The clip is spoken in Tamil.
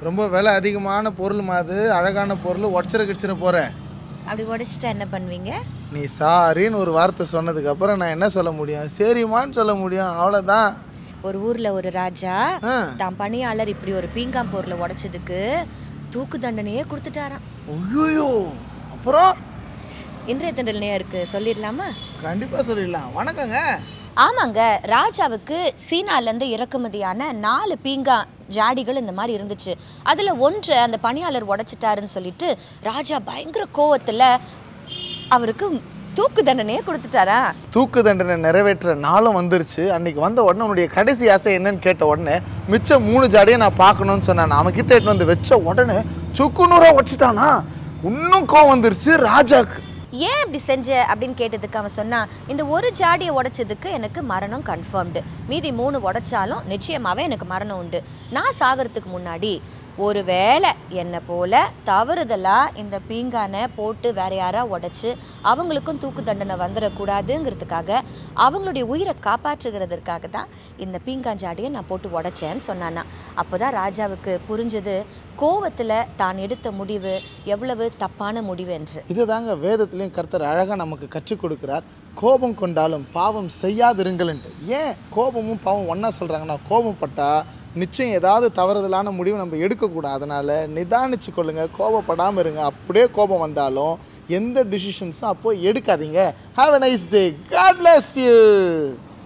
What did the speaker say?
ரொம்ப விலை அதிகமான பொருள் அது அழகான பொருள் உடச்சிர கிடச்சிர போகிற அப்படி உடைச்சிட்டா என்ன பண்ணுவீங்க நீ சாரின்னு ஒரு வார்த்தை சொன்னதுக்கப்புறம் நான் என்ன சொல்ல முடியும் சரிம்மான்னு சொல்ல முடியும் அவ்வளோதான் ஒரு ஊர்ல ஒரு ராஜா ஆ தான் பணியாளர் இப்படி ஒரு பீங்காம் பொருளை உடைச்சதுக்கு தூக்கு தண்டனையே கொடுத்துட்டாராம் ஐயோ அப்புறம் இன்றைய தண்டனையா இருக்கு சொல்லிடலாமா கண்டிப்பாக சொல்லிடலாம் வணக்கங்க ஆமாங்க ராஜாவுக்கு சீனாலேருந்து இறக்குமதியான நாலு பீங்கா ஜாடிகள் இந்த மாதிரி இருந்துச்சு அதில் ஒன்றை அந்த பணியாளர் உடைச்சிட்டாருன்னு சொல்லிட்டு ராஜா பயங்கர கோவத்தில் அவருக்கு தூக்கு தண்டனையே கொடுத்துட்டாரா தூக்கு தண்டனை நிறைவேற்ற நாளும் வந்துருச்சு அன்னைக்கு வந்த உடனே உன்னுடைய கடைசி ஆசை என்னன்னு கேட்ட உடனே மிச்சம் மூணு ஜாடியை நான் பார்க்கணும்னு சொன்னேன் அவன் கிட்ட எடுத்துட்டு வந்து வச்ச உடனே சுக்கு நூறா வச்சுட்டானா இன்னும் கோவம் வந்துருச்சு ராஜாக்கு ஏன் இப்படி செஞ்ச அப்படின்னு கேட்டதுக்கு அவன் சொன்னான் இந்த ஒரு ஜாடியை உடைச்சதுக்கு எனக்கு மரணம் கன்ஃபார்ம்டு மீதி மூணு உடைச்சாலும் நிச்சயமாகவே எனக்கு மரணம் உண்டு நான் சாகிறதுக்கு முன்னாடி ஒருவேளை என்னை போல தவறுதலாக இந்த பீங்கானை போட்டு வேற யாரா உடைச்சு அவங்களுக்கும் தூக்கு தண்டனை வந்துடக்கூடாதுங்கிறதுக்காக அவங்களுடைய உயிரை காப்பாற்றுகிறதற்காக தான் இந்த பீங்காஞ்சாடியை நான் போட்டு உடைச்சேன்னு சொன்னானா அப்போ தான் ராஜாவுக்கு புரிஞ்சது கோவத்தில் தான் எடுத்த முடிவு எவ்வளவு தப்பான முடிவு என்று இதுதாங்க வேதத்துலேயும் கர்த்தர் அழகாக நமக்கு கற்றுக் கொடுக்கிறார் கோபம் கொண்டாலும் பாவம் செய்யாதிருங்கள்ன்ட்டு ஏன் கோபமும் பாவம் ஒன்றா சொல்கிறாங்கன்னா கோபப்பட்டா நிச்சயம் ஏதாவது தவறுதலான முடிவு நம்ம எடுக்கக்கூடாது அதனால் நிதானிச்சு கொள்ளுங்க கோபப்படாமல் இருங்க அப்படியே கோபம் வந்தாலும் எந்த டிசிஷன்ஸும் அப்போ எடுக்காதீங்க have a nice day God bless you